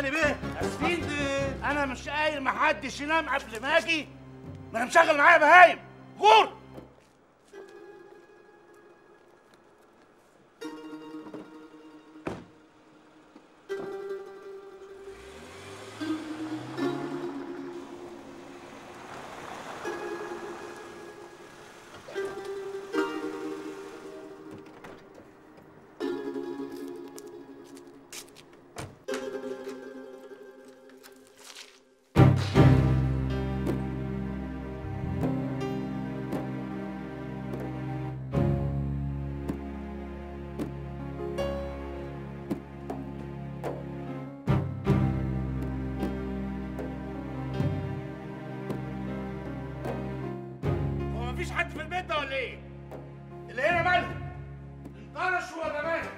هاني بيه اسفين انا مش قايل محدش ينام قبل ما اجي ما انا مشغل معايا بهايم غور هو مفيش حد في البيت ده ولا ايه؟ اللي هنا ماله؟ انطرش ولا ماله؟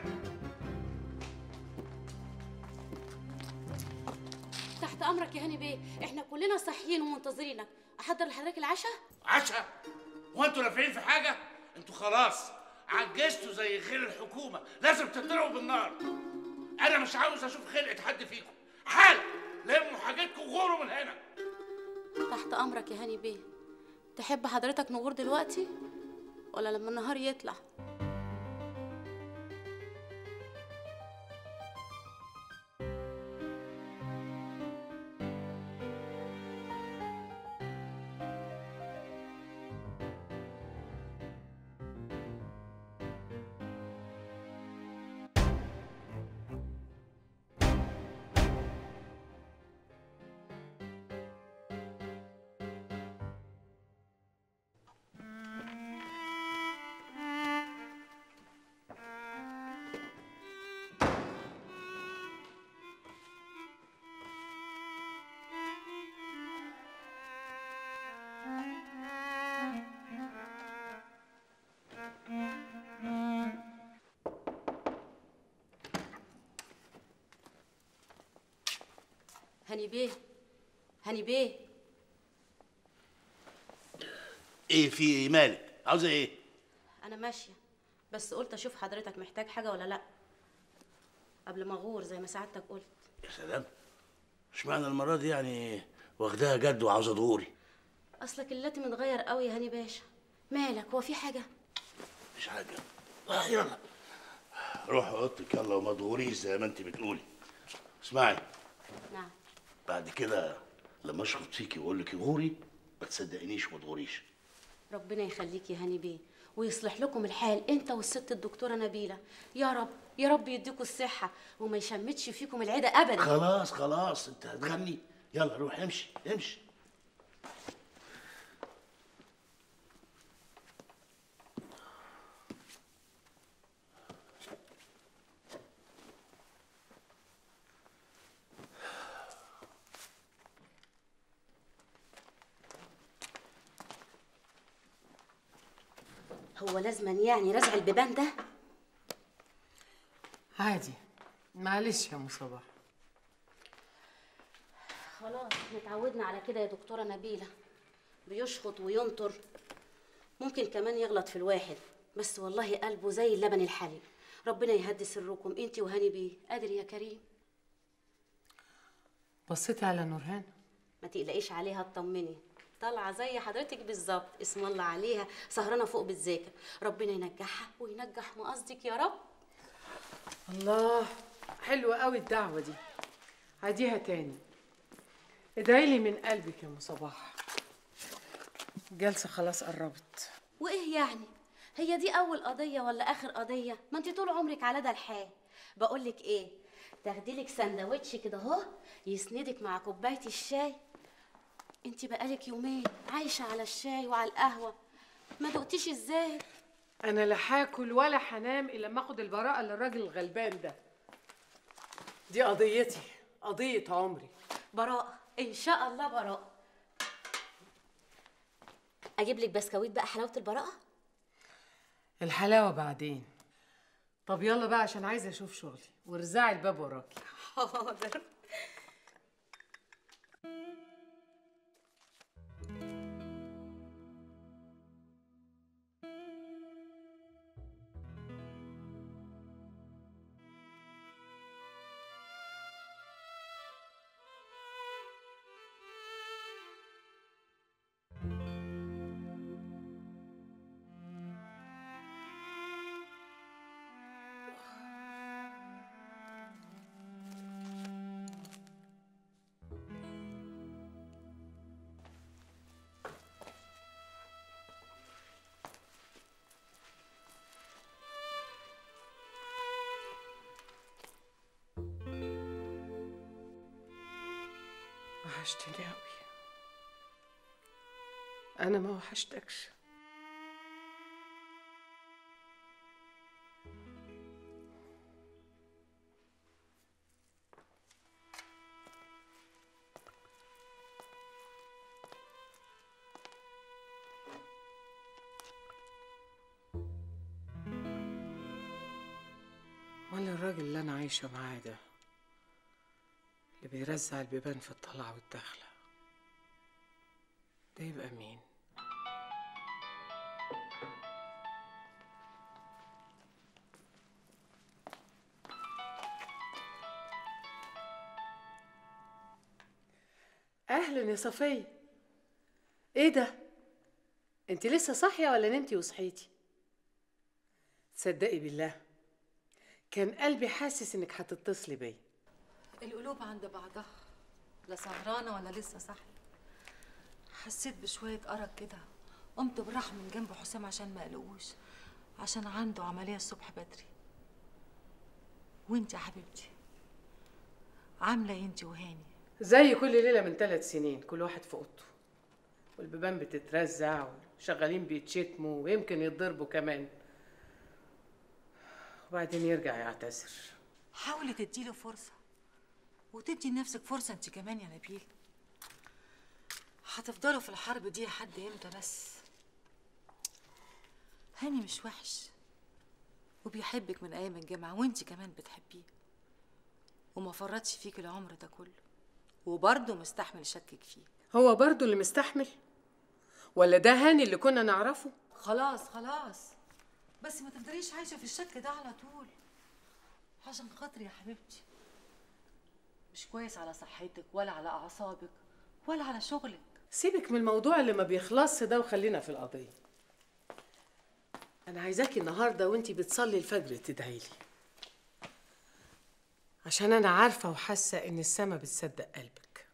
تحت امرك يا هاني بيه احنا كلنا صاحيين ومنتظرينك احضر لحضرتك العشاء عشا هو انتوا نافعين في حاجه انتوا خلاص عجزتوا زي خيل الحكومه لازم تضربوا بالنار انا مش عاوز اشوف خلقه حد فيكم حال لموا حاجتكم وغوروا من هنا تحت امرك يا هاني بيه تحب حضرتك نغور دلوقتي ولا لما النهار يطلع هاني بيه هاني بيه ايه في إيه؟ مالك عاوزه ايه انا ماشيه بس قلت اشوف حضرتك محتاج حاجه ولا لا قبل ما اغور زي ما سعادتك قلت يا سلام اشمعنى المره دي يعني واخداها جد وعاوزه دوري اصلك اللاتي متغير قوي يا هاني باشا مالك هو في حاجه مش حاجه آه يلا روح اوضتك يلا وما تغوريش زي ما انت بتقولي اسمعي نعم بعد كده لما اشخط فيكي واقول لك غوري ما تصدقينيش وما تغوريش ربنا يخليك يا هاني بيه ويصلح لكم الحال انت والست الدكتوره نبيله يا رب يا رب يديكوا الصحه وما يشمتش فيكم العيده ابدا خلاص خلاص انت هتغني يلا روح امشي امشي هو لازما يعني رزع البيبان ده عادي معلش يا مصباح خلاص احنا اتعودنا على كده يا دكتوره نبيله بيشخط وينطر ممكن كمان يغلط في الواحد بس والله قلبه زي اللبن الحليب ربنا يهدي سركم انت وهاني بيه قادر يا كريم بصيتي على نورهان ما تقلقيش عليها اطمني طالعه زي حضرتك بالظبط اسم الله عليها سهرانه فوق بتذاكر ربنا ينجحها وينجح مقصدك يا رب الله حلوة قوي الدعوة دي عاديها تاني ادعي لي من قلبك يا مصباح الجلسة خلاص قربت وايه يعني هي دي اول قضيه ولا اخر قضيه ما انت طول عمرك على ده الحال بقول لك ايه تاخدي لك سندوتش كده اهو يسندك مع كوبايه الشاي انت بقالك يومين عايشه على الشاي وعلى القهوه ما دقتيش ازاي انا لا هاكل ولا هنام الا لما اخد البراءة للراجل الغلبان ده دي قضيتي قضية عمري براءه ان شاء الله براءه اجيب لك بسكويت بقى حلاوه البراءه الحلاوة بعدين طب يلا بقى عشان عايزة اشوف شغلي وارزعي الباب وراكي حاضر وحشتني قوي انا ما وحشتكش ولا الراجل اللي انا عايشه معاه ده اللي بيرزع البيبان في الطلعه والداخله ده يبقى مين اهلا يا صفيه ايه ده انت لسه صاحيه ولا نمتي وصحيتي تصدقي بالله كان قلبي حاسس انك هتتصلي بيا القلوب عند بعضها لا سهرانة ولا لسه صاحية حسيت بشوية أرق كده قمت بالراحة من جنب حسام عشان ما قلقوش عشان عنده عملية الصبح بدري وانت يا حبيبتي عاملة ايه انت وهاني زي كل ليله من ثلاث سنين كل واحد في اوضته والبيبان بتترزع وشغالين بيتشتموا ويمكن يتضربوا كمان وبعدين يرجع يعتذر حاولي تديله فرصة وتدي لنفسك فرصة انت كمان يا نبيل هتفضلوا في الحرب دي لحد امتى بس هاني مش وحش وبيحبك من ايام الجامعة وانت كمان بتحبيه وما فرطش فيك العمر ده كله وبرضه مستحمل يشكك فيه هو برضو اللي مستحمل ولا ده هاني اللي كنا نعرفه خلاص خلاص بس ما تفضليش عايشة في الشك ده على طول عشان خاطري يا حبيبتي مش كويس على صحتك ولا على أعصابك ولا على شغلك سيبك من الموضوع اللي ما بيخلصش ده وخلينا في القضيه انا عايزاكي النهارده وانتي بتصلي الفجر تدعي لي عشان انا عارفه وحاسه ان السما بتصدق قلبك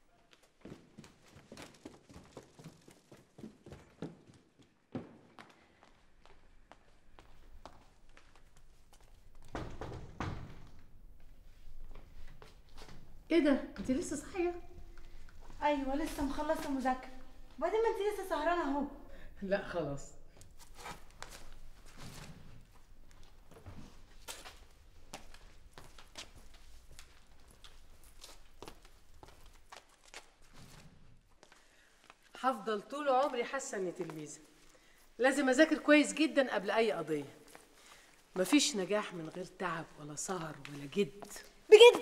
ايه ده انت لسه صاحيه ايوه لسه مخلصه مذاكره وبعدين ما انت لسه سهرانه اهو لا خلاص هفضل طول عمري حاسه اني تلميذه لازم اذاكر كويس جدا قبل اي قضيه مفيش نجاح من غير تعب ولا سهر ولا جد بجد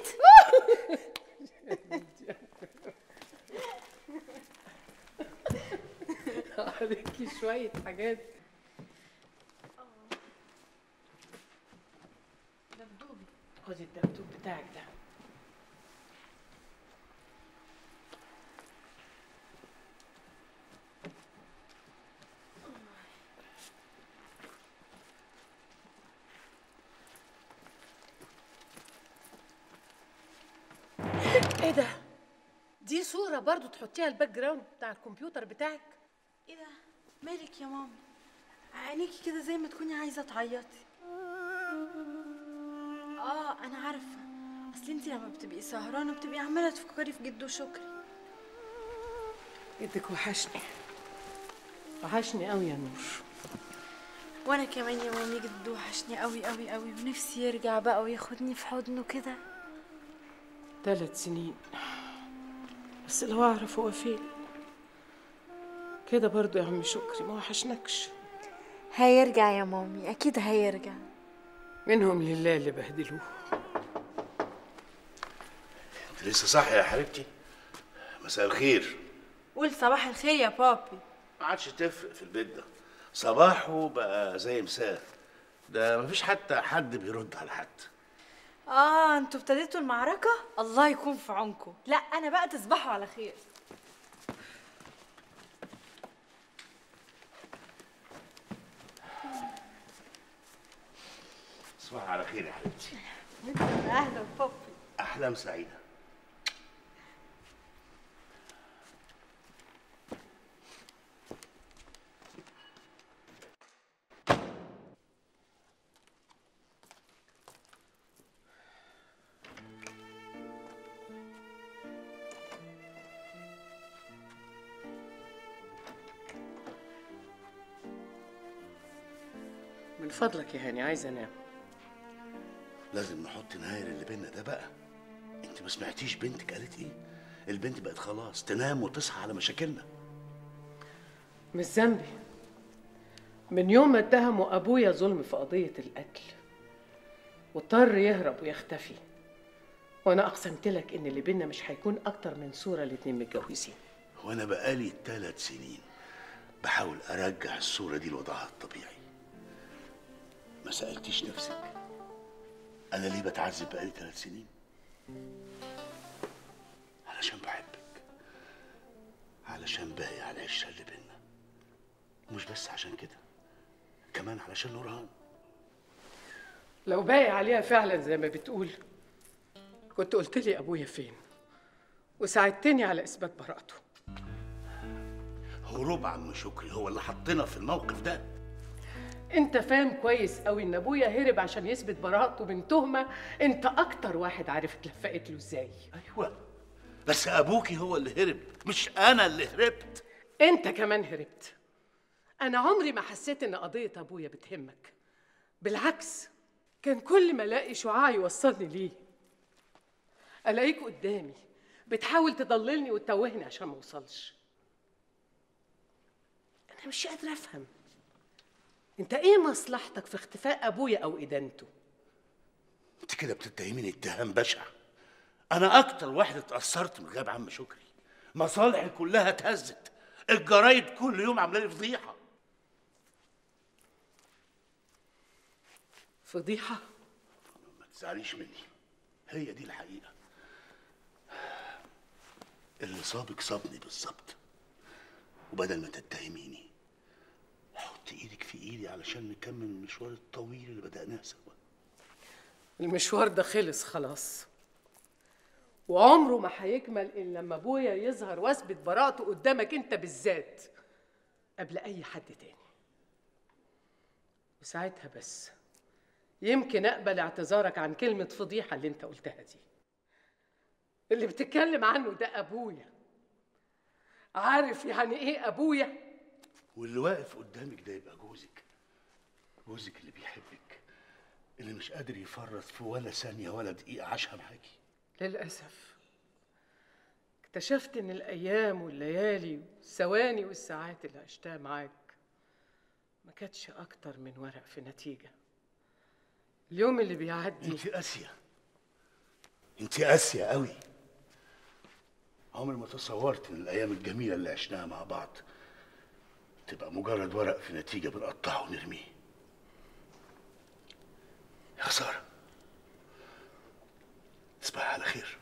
عليكي شويه حاجات خدي الدبدوب بتاعك ده ايه ده دي صورة برضو تحطيها الباك جراوند بتاع الكمبيوتر بتاعك ايه ده مالك يا مامي عينيكي كده زي ما تكوني عايزه تعيطي اه انا عارفه اصل انت لما بتبقي سهرانه بتبقي عماله تفكري في جدو شكري ايدك وحشني وحشني قوي يا نور وانا كمان يا مامي جدو وحشني قوي قوي قوي ونفسي يرجع بقى وياخدني في حضنه كده ثلاث سنين بس لو اعرف هو فين كده برضو يا عم شكري ما وحشنكش هيرجع يا مامي اكيد هيرجع منهم لله اللي بهدلوه انت لسه صاحيه يا حبيبتي مساء الخير قول صباح الخير يا بابي ما عادش تفرق في البيت ده صباحه بقى زي مساء ده مفيش حتى حد بيرد على حد اه انتوا ابتديتوا المعركة؟ الله يكون في عونكم لا انا بقى تصبحوا على خير صباح على خير يا حبيبتي اهلا بابي احلام سعيده من فضلك يا هاني عايز انام لازم نحط نهاية للي بينا ده بقى انت ما سمعتيش بنتك قالت ايه البنت بقت خلاص تنام وتصحى على مشاكلنا مش ذنبي من يوم ما اتهموا ابويا ظلم في قضيه القتل واضطر يهرب ويختفي وانا اقسمت لك ان اللي بينا مش هيكون اكتر من صوره الاتنين متجوزين وانا بقالي ثلاث سنين بحاول ارجع الصورة دي لوضعها الطبيعي ما سألتيش نفسك انا ليه بتعذب بقالي ثلاث سنين علشان بحبك علشان باقي على العشرة اللي بينا مش بس عشان كده كمان علشان نورهان لو باقي عليها فعلا زي ما بتقول كنت قلت لي ابويا فين وساعدتني على اثبات براءته هروب عم شكري هو اللي حطنا في الموقف ده انت فاهم كويس قوي ان ابويا هرب عشان يثبت براءته من تهمه انت اكتر واحد عارف اتلفقت له ازاي ايوه بس ابوكي هو اللي هرب مش انا اللي هربت انت كمان هربت انا عمري ما حسيت ان قضيه ابويا بتهمك بالعكس كان كل ما الاقي شعاع يوصلني ليه الاقيك قدامي بتحاول تضللني وتتوهني عشان ما اوصلش انا مش قادره افهم انت ايه مصلحتك في اختفاء ابويا او ادانته انت كده بتتهميني اتهام بشع انا اكتر واحد اتاثرت من غياب عم شكري مصالحي كلها اتهزت الجرايد كل يوم عامله لي فضيحه فضيحه ما تزعليش مني هي دي الحقيقه اللي صابك صابني بالظبط وبدل ما تتهميني حط ايدك في ايدي علشان نكمل المشوار الطويل اللي بدأناه سوا المشوار ده خلص خلاص وعمره ما هيكمل الا لما ابويا يظهر واثبت براءته قدامك انت بالذات قبل اي حد تاني وساعتها بس يمكن اقبل اعتذارك عن كلمه فضيحه اللي انت قلتها دي اللي بتتكلم عنه ده ابويا عارف يعني ايه ابويا واللي واقف قدامك ده يبقى جوزك جوزك اللي بيحبك اللي مش قادر يفرط في ولا ثانية ولا دقيقة عاشها معاكي للأسف اكتشفت إن الأيام والليالي والثواني والساعات اللي عشتها معاك ما كانتش أكتر من ورق في نتيجة اليوم اللي بيعدي انت قاسية انت قاسية قوي عمري ما تصورت ان الايام الجميلة اللي عشناها مع بعض تبقى مجرد ورق في نتيجة بنقطعه ونرميه يا خسارة تصبح على خير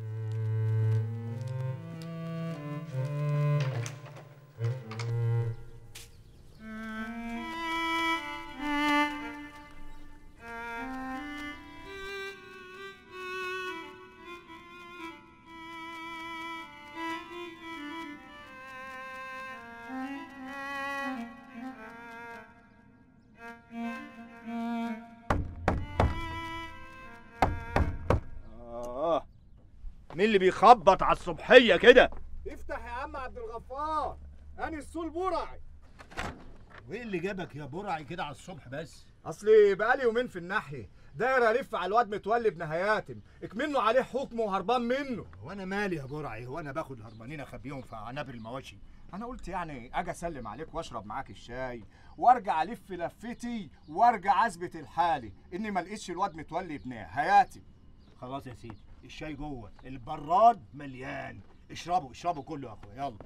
آه مين اللي بيخبط على الصبحية كده؟ افتح يا عم عبد الغفار انا السول برعي وايه اللي جابك يا برعي كده على الصبح بس؟ اصلي بقالي يومين في الناحيه داير الف على الواد متولي ابن هياتم اكمنه عليه حكم وهربان منه هو انا مالي يا برعي هو انا باخد الهربانين اخبيهم في عنابر المواشي انا قلت يعني اجي اسلم عليك واشرب معاك الشاي وارجع الف لفتي وارجع اثبت الحالي اني ما لقيتش الواد متولي ابن هياتم خلاص يا سيدي الشاي جوه البراد مليان اشربوا اشربوا كله يا اخويا يلا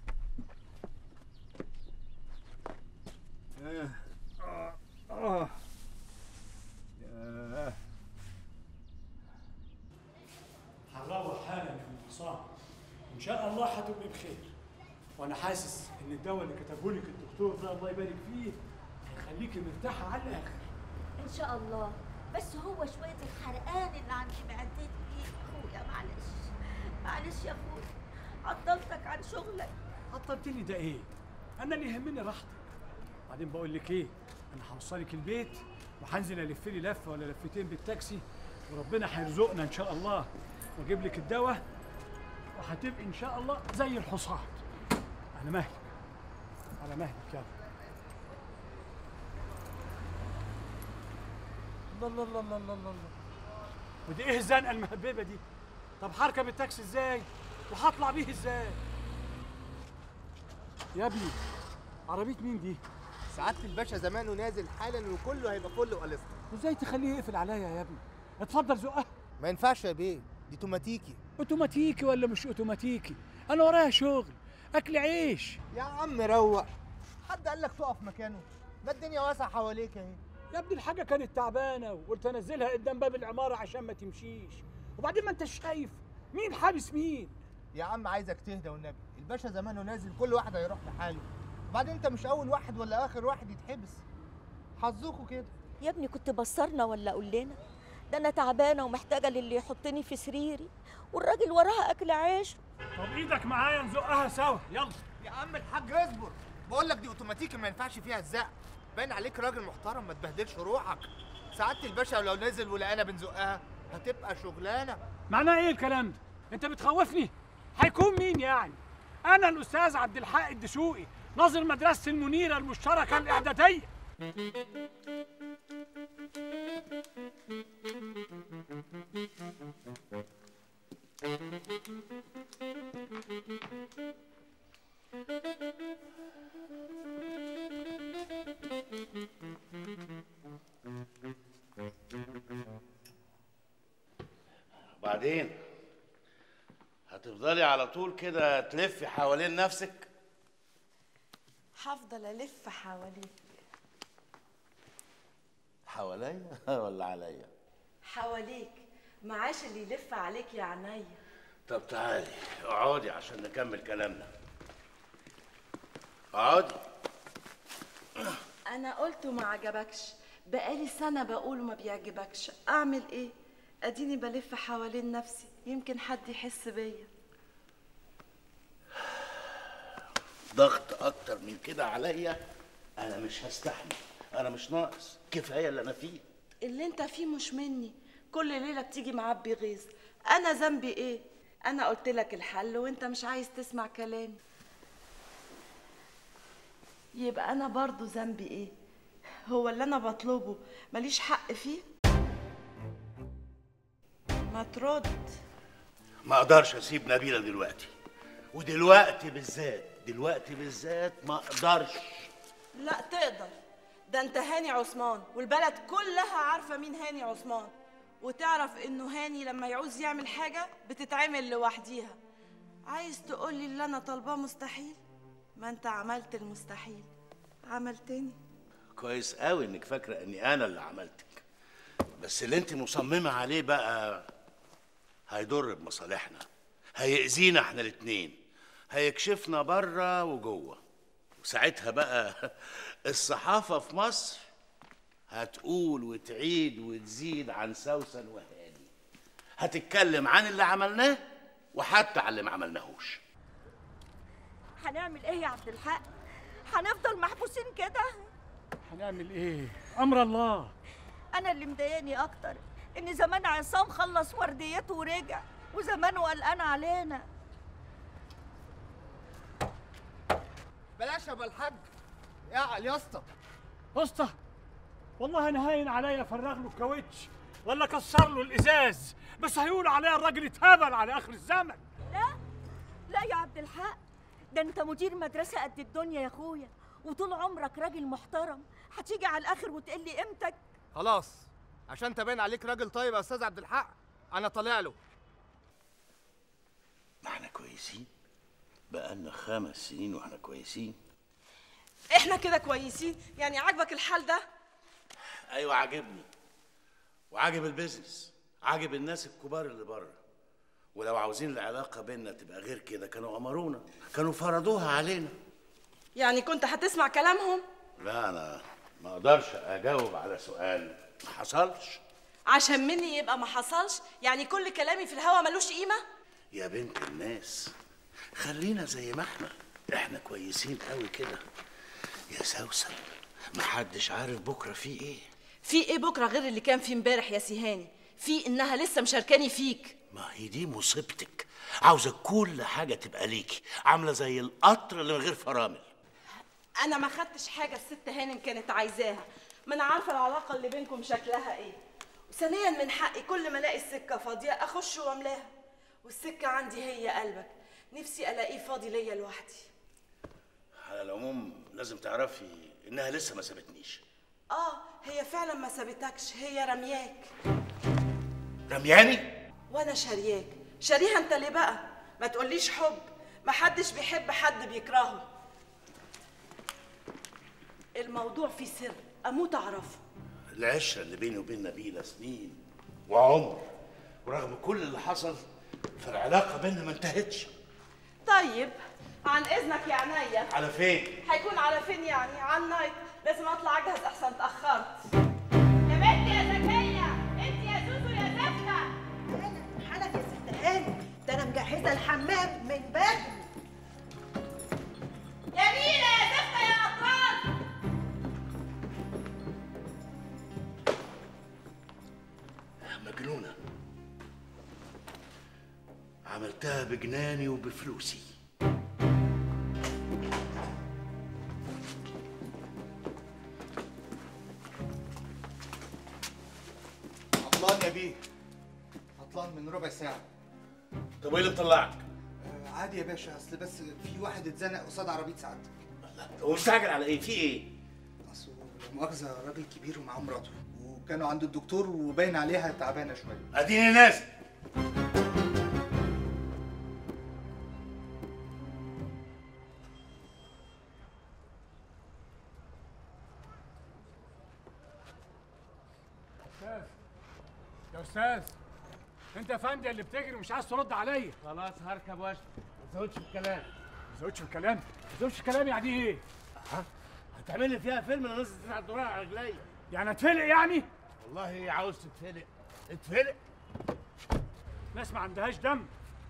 آه. آه. آه. ياه. هنروح حالا في الحصان ان شاء الله هتبقي بخير وانا حاسس ان الدواء اللي كتبه لك الدكتور ده الله يبارك فيه هيخليكي مرتاحه على الاخر ان شاء الله بس هو شويه الحرقان اللي عند معدتي اخويا معلش معلش يا اخويا عطلتك عن شغلك عطلتني ده ايه انا اللي يهمني راحتك بعدين بقول لك ايه انا هوصلك البيت وهنزل الف لي لفه ولا لفتين بالتاكسي وربنا هيرزقنا ان شاء الله واجيب لك الدواء وهتبقي ان شاء الله زي الحصان على مهلك على مهلك يلا الله الله الله الله الله الله ودي ايه الزنقه المهببه دي طب هركب التاكسي ازاي وهطلع بيه ازاي يا ابني عربيه مين دي سعاده الباشا زمانه نازل حالا وكله هيبقى فل وقلصه وازاي تخليه يقفل عليا يا ابني اتفضل زقها ما ينفعش يا بيه دي توماتيكي اوتوماتيكي ولا مش اوتوماتيكي انا ورايا شغل اكل عيش يا عم روق حد قال لك تقف مكانه ما الدنيا واسعه حواليك اهي يا ابني الحاجه كانت تعبانه وقلت انزلها قدام باب العماره عشان ما تمشيش وبعدين ما انتش شايف مين حابس مين يا عم عايزك تهدى والنبي الباشا زمانه نازل كل واحد هيروح لحاله وبعدين انت مش اول واحد ولا اخر واحد يتحبس حظكوا كده يا ابني كنت بصرنا ولا قول لنا ده انا تعبانه ومحتاجه للي يحطني في سريري والراجل وراها اكل عيش طب ايدك معايا نزقها سوا يلا يا عم الحاج اصبر بقول لك دي اوتوماتيكي ما ينفعش فيها الزق باين عليك راجل محترم ما تبهدلش روحك سعاده الباشا لو نزل ولقانا بنزقها هتبقى شغلانه معناه ايه الكلام ده انت بتخوفني هيكون مين يعني انا الاستاذ عبد الحق الدسوقي ناظر مدرسه المنيره المشتركه الاعداديه وبعدين هتفضلي على طول كده تلفي حوالين نفسك هفضل الف حواليك حواليا ولا عليا حواليك معاش اللي يلف عليك يا عينيا طب تعالي اقعدي عشان نكمل كلامنا اقعدي انا قلت ما عجبكش بقالي سنه بقول ما بيعجبكش اعمل ايه اديني بلف حوالين نفسي يمكن حد يحس بيا ضغط اكتر من كده عليا انا مش هستحمل انا مش ناقص كفايه اللي انا فيه اللي انت فيه مش مني كل ليله بتيجي معبي غيظ انا ذنبي ايه انا قلت لك الحل وانت مش عايز تسمع كلامي يبقى انا برضو ذنبي ايه هو اللي انا بطلبه ماليش حق فيه ما ترد ما اقدرش اسيب نبيله دلوقتي ودلوقتي بالذات دلوقتي بالذات ما اقدرش لا تقدر ده انت هاني عثمان والبلد كلها عارفه مين هاني عثمان وتعرف انه هاني لما يعوز يعمل حاجه بتتعمل لوحديها عايز تقولي اللي انا طالباه مستحيل ما انت عملت المستحيل عملتني كويس قوي انك فاكره اني انا اللي عملتك بس اللي انت مصممه عليه بقى هيضر بمصالحنا هيأذينا احنا الاتنين هيكشفنا بره وجوه وساعتها بقى الصحافه في مصر هتقول وتعيد وتزيد عن سوسن وهاني هتتكلم عن اللي عملناه وحتى عن اللي ما عملناهوش هنعمل ايه يا عبد الحق هنفضل محبوسين كده هنعمل ايه امر الله انا اللي مضايقني اكتر ان زمان عصام خلص ورديته ورجع وزمانه قلقان علينا بلاش يا ابو الحاج اعقل يا اسطى اسطى والله انا هاين عليا افرغ له الكاوتش ولا كسر له الازاز بس هيقول عليا الراجل اتهبل على اخر الزمن لا لا يا عبد الحق ده انت مدير مدرسه قد الدنيا يا اخويا وطول عمرك راجل محترم هتيجي على الاخر وتقول لي قيمتك خلاص عشان تبين عليك راجل طيب يا استاذ عبد الحق انا طالع له ما احنا كويسين بقالنا خمس سنين واحنا كويسين احنا كده كويسين يعني عاجبك الحال ده ايوه عاجبني وعاجب البيزنس عاجب الناس الكبار اللي بره ولو عاوزين العلاقه بيننا تبقى غير كده كانوا امرونا كانوا فرضوها علينا يعني كنت هتسمع كلامهم لا انا ما اقدرش اجاوب على سؤال ما حصلش عشان مني يبقى ما حصلش يعني كل كلامي في الهوا ملوش قيمه يا بنت الناس خلينا زي ما احنا احنا كويسين قوي كده يا سوسن محدش عارف بكره في ايه في ايه بكره غير اللي كان فيه امبارح يا سيهاني في انها لسه مشاركاني فيك ما هي دي مصيبتك عاوزه كل حاجه تبقى ليكي عامله زي القطر اللي من غير فرامل انا ما خدتش حاجه الست هانم كانت عايزاها ما انا عارفه العلاقه اللي بينكم شكلها ايه وثانيا من حقي كل ما الاقي السكه فاضيه اخش واملاها والسكه عندي هي قلبك نفسي الاقيه فاضي ليا لوحدي على العموم لازم تعرفي انها لسه ما سابتنيش اه هي فعلا ما سابتكش هي رمياك رمياني وانا شارياك شاريها انت ليه بقى ما تقوليش حب ما حدش بيحب حد بيكرهه الموضوع فيه سر اموت اعرفه العشره اللي بيني وبين نبيله سنين وعمر ورغم كل اللي حصل فالعلاقه بيننا ما انتهتش طيب عن اذنك يا عينيا على فين هيكون على فين يعني على النايت لازم اطلع اجهز احسن اتاخرت يا بنتي يا زكيه انت يا زوزو يا زفه حالك يا ست هاني ده انا مجهزه الحمام من بدري جميله يا زفه يا اطفال مجنونه عملتها بجناني وبفلوسي عطلان يا بيه عطلان من ربع ساعة طب وايه اللي مطلعك؟ آه، عادي يا باشا اصل بس في واحد اتزنق قصاد عربية سعادتك هو مستعجل على ايه؟ في ايه؟ اصل لا مؤاخذة راجل كبير ومعاه مراته وكانوا عند الدكتور وباين عليها تعبانة شوية اديني نازل استاذ يا استاذ انت يا فندم اللي بتجري ومش عايز ترد عليا خلاص هركب واشرب ما تزودش في الكلام ما تزودش في الكلام ما تزودش في الكلام يعني ايه هتعمل لي فيها فيلم انا نص تسع دولار على رجليا يعني اتفلق يعني والله عاوز تتفلق اتفلق ناس ما عندهاش دم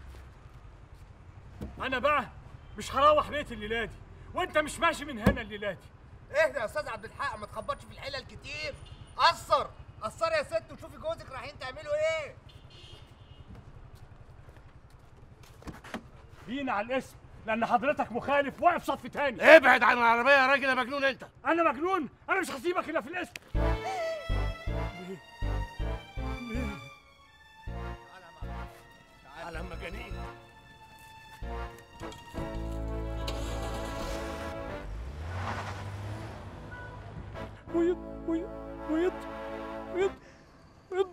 انا بقى مش هروح بيت الليله دي وانت مش ماشي من هنا الليله دي اهدى يا استاذ عبد الحق ما تخبطش في الحلل كتير قصر قصر يا ست وشوفي جوزك رايحين تعملوا ايه بينا على الاسم لان حضرتك مخالف واقف صف تاني ابعد عن العربيه يا راجل يا مجنون انت انا مجنون انا مش هسيبك الا في الاسم ليه؟ ليه؟ على مجانين ويض ويض ويض ويض ويض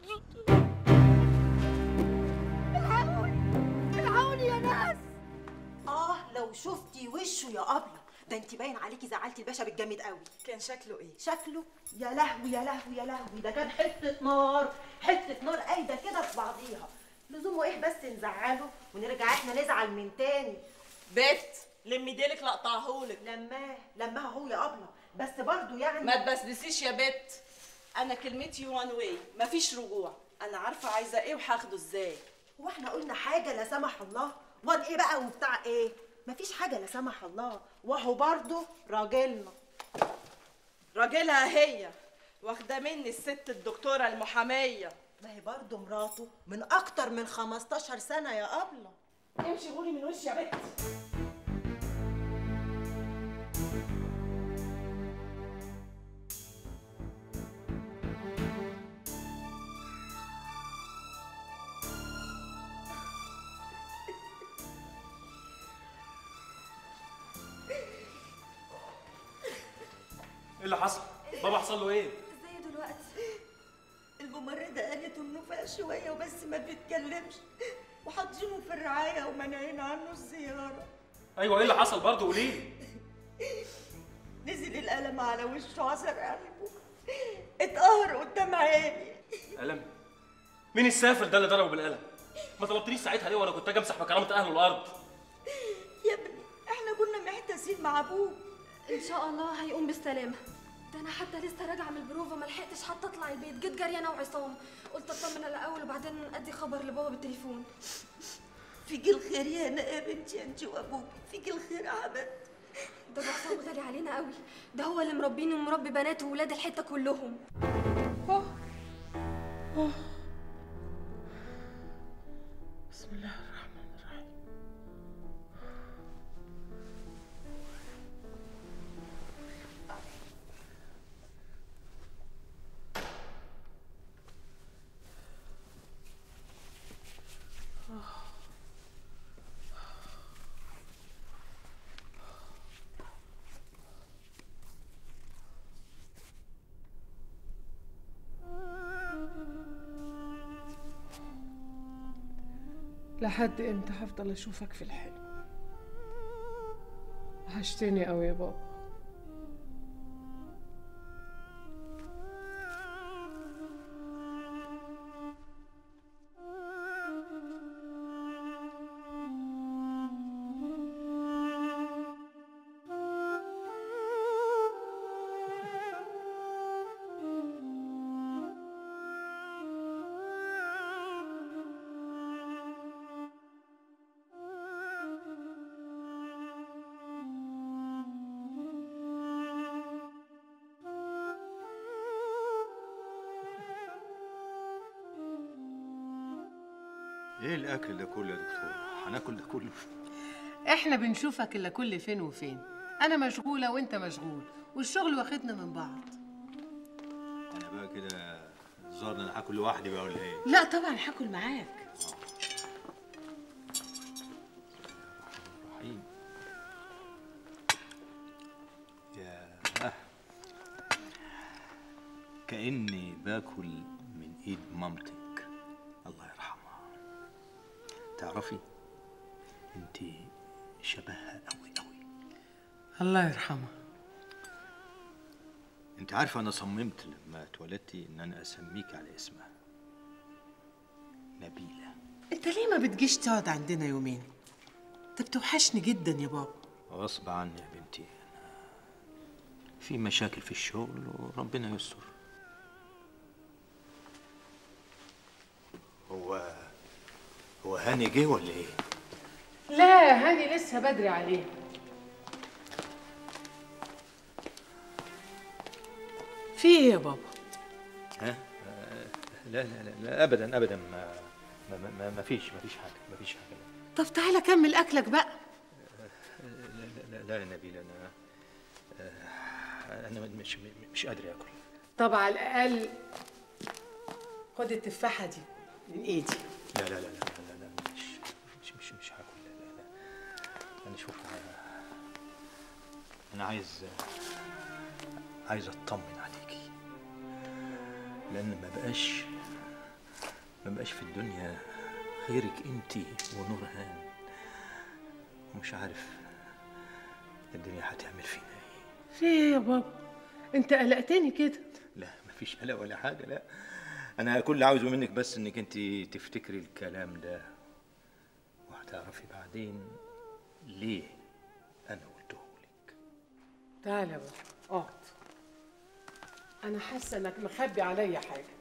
العوني يا ناس اه لو شفتي وشه يا ابله ده انت باين عليكي زعلتي الباشا بالجامد قوي كان شكله ايه شكله يا لهوي يا لهوي يا لهوي ده كان حته نار حته نار قايده كده في بعضيها لزومه ايه بس نزعله ونرجع احنا نزعل من تاني بت لمي ديلك لقطعهولك لماه لماه هو يا ابله بس برضه يعني ما تبسبسيش يا بت انا كلمتي وان واي مفيش رجوع انا عارفه عايزه ايه وهاخده ازاي هو احنا قلنا حاجه لا سمح الله وان ايه بقى وبتاع ايه مفيش حاجه لا سمح الله وهو برضه راجلنا راجلها هي واخده مني الست الدكتوره المحاميه ما هي برضه مراته من اكتر من 15 سنه يا ابله امشي غوري من وشي يا بت ايه اللي حصل؟ بابا حصل له ايه؟ ازاي دلوقتي الممرضة قالت انه فاق شوية وبس ما بيتكلمش وحاطينه في الرعاية ومانعين عنه الزيارة ايوه ايه اللي حصل برضه قولي لي نزل القلم على وشه عصر قلبه اتقهر قدام عيني قلم مين السافل ده اللي ضربه بالقلم؟ ما طلبتنيش ساعتها ليه وانا كنت اجي امسح بكرامه اهله الارض؟ يا ابني احنا كنا محتاسين مع ابوه ان شاء الله هيقوم بالسلامه ده انا حتى لسه راجعه من البروفا ما لحقتش حتى اطلع البيت جيت جري انا وعصام قلت اطمن الاول وبعدين ادي خبر لبابا بالتليفون فيك الخير يا هنا يا بنتي انت وابوك فيك الخير يا حبيبتي ده أبو عصام غالي علينا قوي ده هو اللي مربيني ومربي بناته وولاد الحته كلهم بسم الله الرحمن الرحيم لحد امتى هفضل اشوفك في الحلم وحشتني قوي يا بابا ايه الاكل ده كله يا دكتور هناكل ده كله احنا بنشوفك الا كل فين وفين انا مشغوله وانت مشغول والشغل واخدنا من بعض انا بقى كده الظاهر ان انا هاكل لوحدي بقى ولا ايه لا طبعا هاكل معاك رحيم يا كاني باكل من ايد مامتك الله يرحمها تعرفي انت شبهها قوي قوي الله يرحمها انت عارفه انا صممت لما اتولدتي ان انا اسميك على اسمها نبيله انت ليه ما بتجيش تقعد عندنا يومين انت بتوحشني جدا يا بابا غصب عني يا بنتي أنا في مشاكل في الشغل وربنا يستر هو هو هاني جه ولا ايه لا هاني لسه بدري عليه في ايه يا بابا ها آه، لا لا لا, لا ابدا ابدا ما ما, ما, ما فيش ما فيش حاجه ما فيش حاجه طب تعالى كمل اكلك بقى لا لا, لا يا نبيل انا آه، انا مش مش قادر اكل طب على الاقل خد التفاحه دي من ايدي لا لا لا لا لا, لا, لا مش مش مش مش هاكل لا لا لا انا شوف انا, أنا عايز عايز اطمن عليكي لان ما بقاش ما بقاش في الدنيا غيرك انت ونورهان ومش عارف الدنيا هتعمل فينا ايه في ايه يا بابا انت قلقتني كده لا مفيش قلق ولا حاجه لا انا كل اللي عاوزه منك بس انك انت تفتكري الكلام ده وهتعرفي بعدين ليه انا قلته تعالى يا بابا اقعد انا حاسه انك مخبي عليا حاجه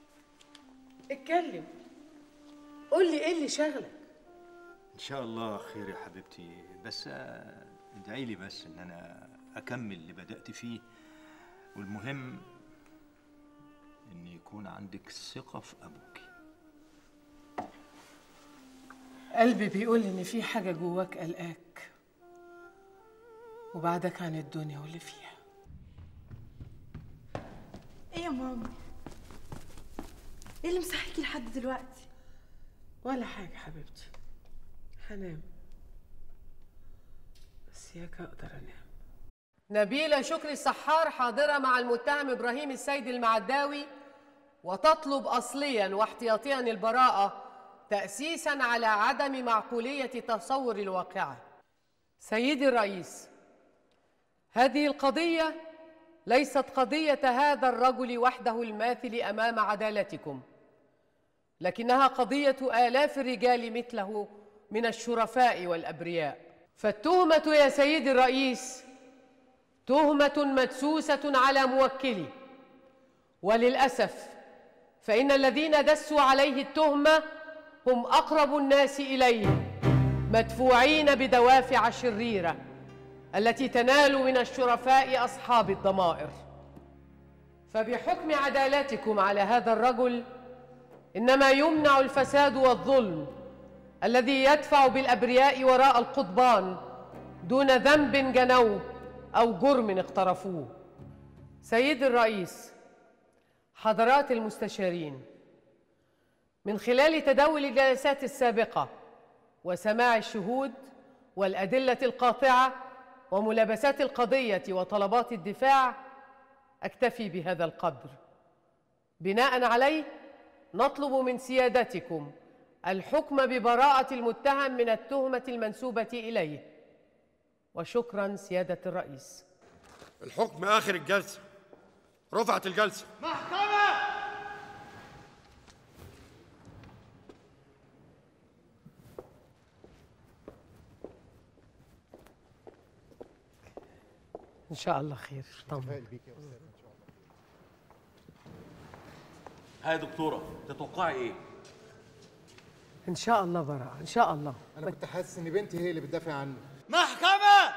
اتكلم قول لي ايه اللي شغلك ان شاء الله خير يا حبيبتي بس آه، ادعي لي بس ان انا اكمل اللي بدات فيه والمهم ان يكون عندك ثقه في ابوك قلبي بيقول ان في حاجه جواك قلقاك وبعدك عن الدنيا واللي فيها ايه يا مامي ايه اللي مصحيكي لحد دلوقتي ولا حاجه حبيبتي هنام بس ياك اقدر انام نبيلة شكري السحار حاضرة مع المتهم إبراهيم السيد المعداوي وتطلب أصليا واحتياطيا البراءة تأسيسا على عدم معقولية تصور الواقعة سيدي الرئيس هذه القضية ليست قضية هذا الرجل وحده الماثل أمام عدالتكم لكنها قضية آلاف الرجال مثله من الشرفاء والأبرياء فالتهمة يا سيدي الرئيس تهمة مدسوسة على موكلي وللأسف فإن الذين دسوا عليه التهمة هم أقرب الناس إليه مدفوعين بدوافع شريرة التي تنال من الشرفاء أصحاب الضمائر فبحكم عدالتكم على هذا الرجل إنما يمنع الفساد والظلم الذي يدفع بالأبرياء وراء القضبان دون ذنب جنوه أو جرم اقترفوه سيد الرئيس حضرات المستشارين من خلال تداول الجلسات السابقة وسماع الشهود والأدلة القاطعة وملابسات القضية وطلبات الدفاع أكتفي بهذا القدر بناء عليه نطلب من سيادتكم الحكم ببراءة المتهم من التهمة المنسوبة إليه وشكرا سيادة الرئيس الحكم آخر الجلسة رفعت الجلسة محكمة إن شاء الله خير طبعا ها يا دكتوره تتوقعي ايه إن شاء الله براءة إن شاء الله انا كنت حاسس ان بنتي هي اللي بتدافع عني محكمة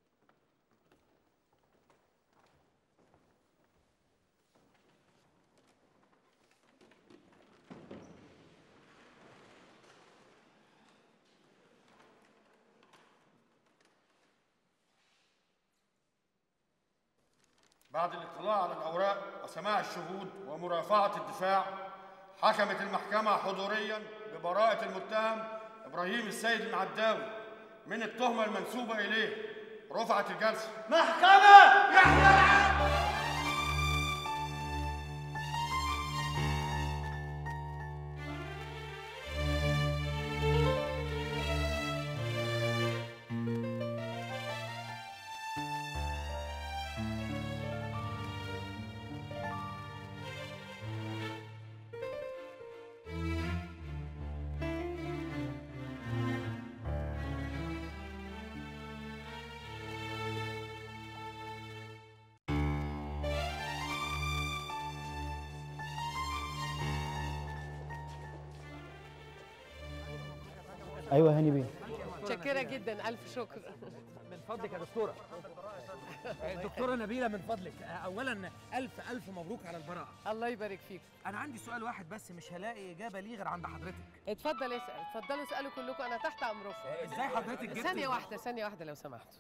بعد الاطلاع على الأوراق وسماع الشهود ومرافعة الدفاع حكمت المحكمة حضوريا ببراءة المتهم إبراهيم السيد المعداوي من التهمة المنسوبة إليه رفعت الجلسة محكمة يحيى ايوه هاني بيه متشكرة جدا ألف شكر من فضلك يا دكتوره دكتوره نبيله من فضلك اولا الف الف مبروك على البراءه الله يبارك فيك انا عندي سؤال واحد بس مش هلاقي اجابه ليه غير عند حضرتك اتفضل اسأل اتفضلوا اسألوا كلكم أنا تحت أمركم ازاي حضرتك جبتي ثانية الب- واحدة ثانية واحدة لو سمحتوا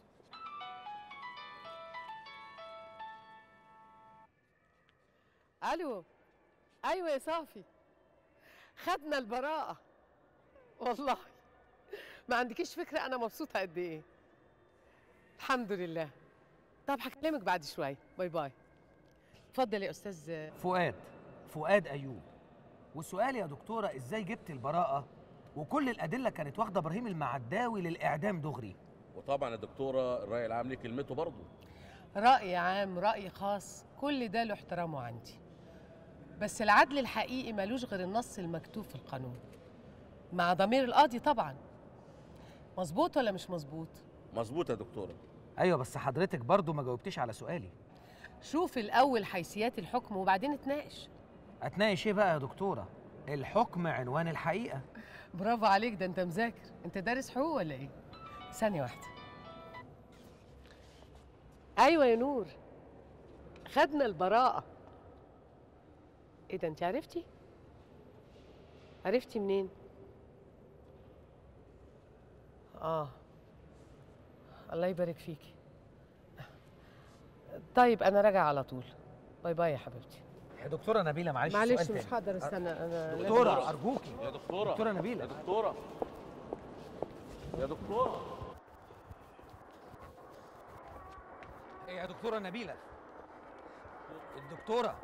ألو أيوة يا صافي خدنا البراءة والله ما عندكيش فكرة أنا مبسوطة قد إيه الحمد لله طب هكلمك بعد شوية باي باي اتفضل يا أستاذ فؤاد فؤاد ايوب والسؤال يا دكتوره ازاي جبت البراءه وكل الادله كانت واخده ابراهيم المعداوي للاعدام دغري وطبعا يا دكتوره الراي العام ليه كلمته برضه رأي عام رأي خاص كل ده له احترامه عندي بس العدل الحقيقي ملوش غير النص المكتوب في القانون مع ضمير القاضي طبعا مظبوط ولا مش مظبوط مظبوط يا دكتوره ايوه بس حضرتك برضو ما جاوبتيش على سؤالي شوف الأول حيثيات الحكم وبعدين اتناقش اتناقش ايه بقى يا دكتوره الحكم عنوان الحقيقه برافو عليك ده انت مذاكر انت دارس حقوق ولا ايه ثانية واحدة ايوه يا نور خدنا البراءة ايه ده انت عرفتي عرفتي منين اه الله يبارك فيكي طيب انا راجعه على طول باي باي يا حبيبتي يا دكتوره نبيله معلش معلش سؤال مش تاني. هقدر استنى انا لازم دكتوره أمشي. ارجوكي يا دكتوره دكتوره نبيله يا دكتوره يا دكتوره إيه يا دكتوره نبيله الدكتوره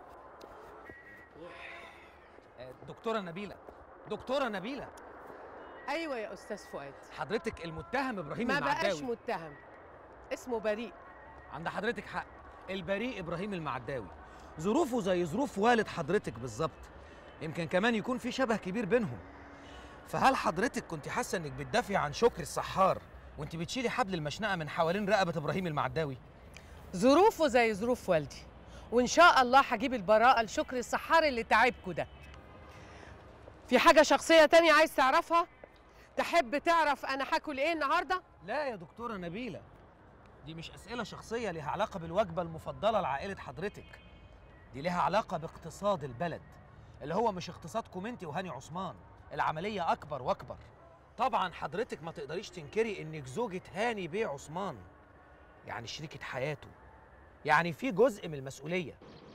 آه، دكتوره نبيله دكتوره نبيله ايوه يا استاذ فؤاد حضرتك المتهم ابراهيم ما بقاش المعداوي متهم اسمه بريء عند حضرتك حق البريء ابراهيم المعداوي ظروفه زي ظروف والد حضرتك بالظبط يمكن كمان يكون في شبه كبير بينهم فهل حضرتك كنت حاسه انك بتدافعي عن شكر السحار وانت بتشيلي حبل المشنقه من حوالين رقبه ابراهيم المعداوي ظروفه زي ظروف والدي وان شاء الله هجيب البراءه لشكر السحار اللي تعبكوا ده في حاجه شخصيه تانية عايز تعرفها تحب تعرف انا هاكل ايه النهارده لا يا دكتوره نبيله دي مش اسئله شخصيه ليها علاقه بالوجبه المفضله لعائله حضرتك دي ليها علاقه باقتصاد البلد اللي هو مش اقتصادكم انت وهاني عثمان العمليه اكبر واكبر طبعا حضرتك ما تقدريش تنكري انك زوجة هاني بيه عثمان يعني شريكة حياته يعني في جزء من المسؤولية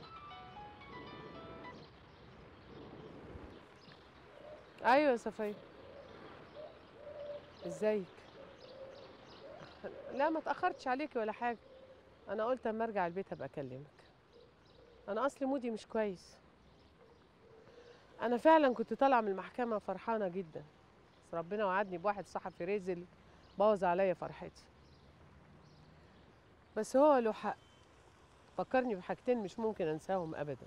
ايوه يا صفيه ازيك لا ما اتاخرتش عليكي ولا حاجه انا قلت اما ارجع البيت ابقى اكلمك انا اصلي مودي مش كويس انا فعلا كنت طالعه من المحكمه فرحانه جدا ربنا وعدني بواحد صحفي رزل بوظ عليا فرحتي بس هو له حق فكرني بحاجتين مش ممكن انساهم ابدا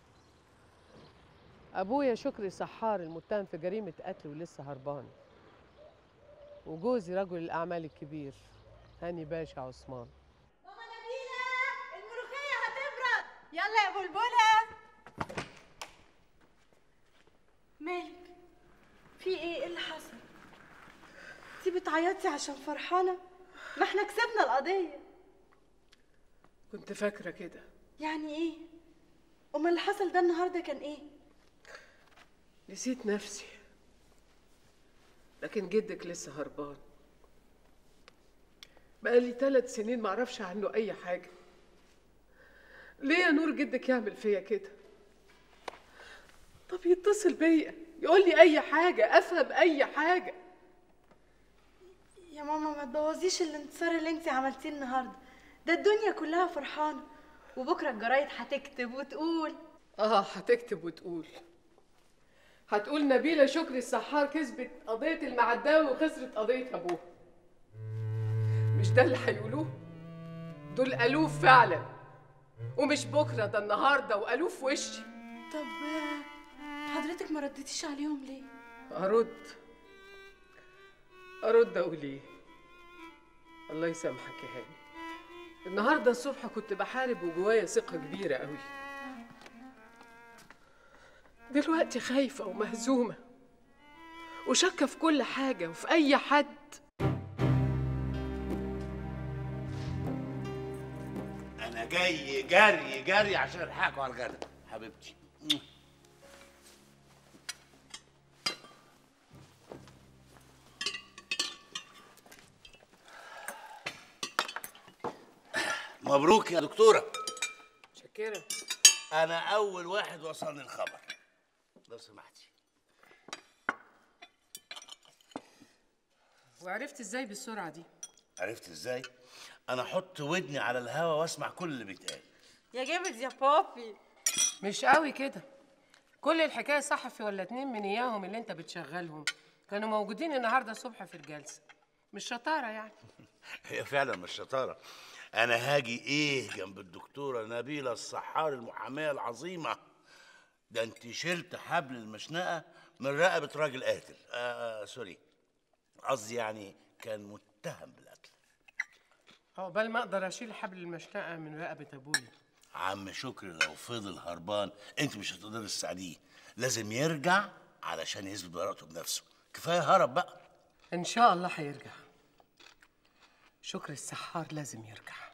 ابويا شكري سحار المتهم في جريمه قتل ولسه هربان وجوزي رجل الاعمال الكبير هاني باشا عثمان الملوخية هتبرد يلا يا بلبلة مالك في ايه ايه اللي حصل انتي بتعيطي عشان فرحانه ما احنا كسبنا القضيه كنت فاكره كده يعني ايه امال اللي حصل ده النهارده كان ايه نسيت نفسي لكن جدك لسه هربان بقالي ثلاث سنين معرفش عنه أي حاجة ليه يا نور جدك يعمل فيا كده طب يتصل بيا يقول لي أي حاجة أفهم أي حاجة يا ماما ما تبوظيش الانتصار اللي انتي عملتيه النهارده ده الدنيا كلها فرحانه وبكره الجرايد هتكتب وتقول اه هتكتب وتقول هتقول نبيلة شكري السحار كسبت قضية المعداوي وخسرت قضية أبوها مش ده اللي هيقولوه دول ألوف فعلا ومش بكرة ده النهاردة وألوف في وشي طب آه، حضرتك ما رديتيش عليهم ليه أرد أرد أقول إيه الله يسامحك يا هاني النهاردة الصبح كنت بحارب وجوايا ثقة كبيرة قوي دلوقتي خايفة ومهزومة وشاكة في كل حاجة وفي أي حد انا جاي جري جري عشان الحقكم على الغدا حبيبتي مبروك يا دكتوره شكرا انا اول واحد وصلني الخبر لو سمحتي وعرفت إزاي بالسرعة دي عرفت ازاي انا احط ودني على الهوا واسمع كل اللي بيتقال يا جامد يا بابي مش قوي كده كل الحكاية صحفي ولا اتنين من إياهم اللي أنت بتشغلهم كانوا موجودين النهاردة الصبح في الجلسة مش شطارة يعني هي فعلا مش شطاره انا هاجي ايه جنب الدكتوره نبيله السحار المحاميه العظيمه ده انت شلت حبل المشنقه من رقبه راجل قاتل آه آه سوري قصدي يعني كان متهم بالقتل عقبال ما أقدر أشيل حبل المشنقة من رقبة أبويا عم شكري لو فضل هربان انت مش هتقدري تساعديه لازم يرجع علشان يثبت براءته بنفسه كفايه هرب بقى إن شاء الله هيرجع شكر السحار لازم يرجع